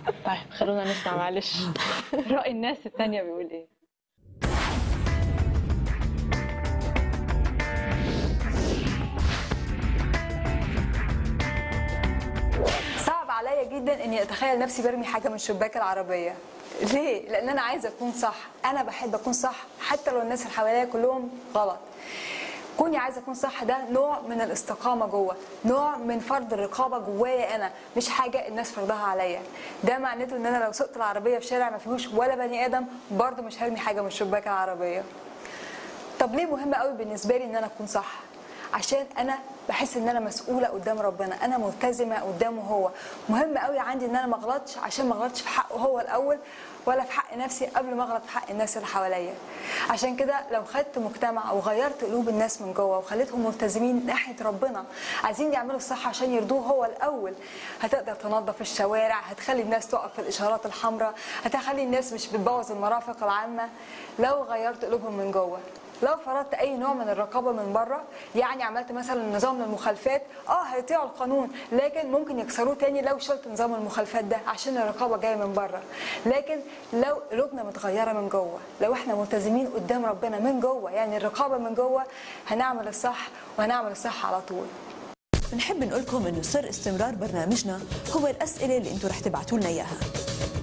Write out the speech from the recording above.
طيب خلونا نسمع معلش رأي الناس التانية بيقول ايه صعب عليا جدا اني اتخيل نفسي برمي حاجه من شباك العربيه ليه لان انا عايزه اكون صح انا بحب اكون صح حتى لو الناس اللي حواليا كلهم غلط كوني عايزه اكون صح ده نوع من الاستقامه جوه نوع من فرض الرقابه جوايا انا مش حاجه الناس فرضها عليا ده معناته ان انا لو سقت العربيه في شارع ما فيهوش ولا بني ادم برضه مش هرمي حاجه من شباك العربيه طب ليه مهم قوي بالنسبه لي ان انا اكون صح عشان انا بحس ان انا مسؤوله قدام ربنا انا ملتزمه قدامه هو مهم قوي عندي ان انا ما اغلطش عشان ما اغلطش في حقه هو الاول ولا في حق نفسي قبل ما اغلط في حق الناس اللي حواليا عشان كده لو خدت مجتمع وغيرت قلوب الناس من جوه وخليتهم ملتزمين ناحيه ربنا عايزين يعملوا الصح عشان يرضوه هو الاول هتقدر تنظف الشوارع هتخلي الناس تقف في الاشارات الحمراء هتخلي الناس مش بتبوظ المرافق العامه لو غيرت قلوبهم من جوه لو فرضت اي نوع من الرقابه من بره يعني عملت مثلا نظام للمخالفات اه هيطيعوا القانون لكن ممكن يكسروه تاني لو شلت نظام المخالفات ده عشان الرقابه جايه من بره لكن لو قلوبنا متغيره من جوه لو احنا ملتزمين قدام ربنا من جوه يعني الرقابه من جوه هنعمل الصح وهنعمل الصح على طول بنحب نقول لكم انه سر استمرار برنامجنا هو الاسئله اللي انتم رح تبعتوا لنا اياها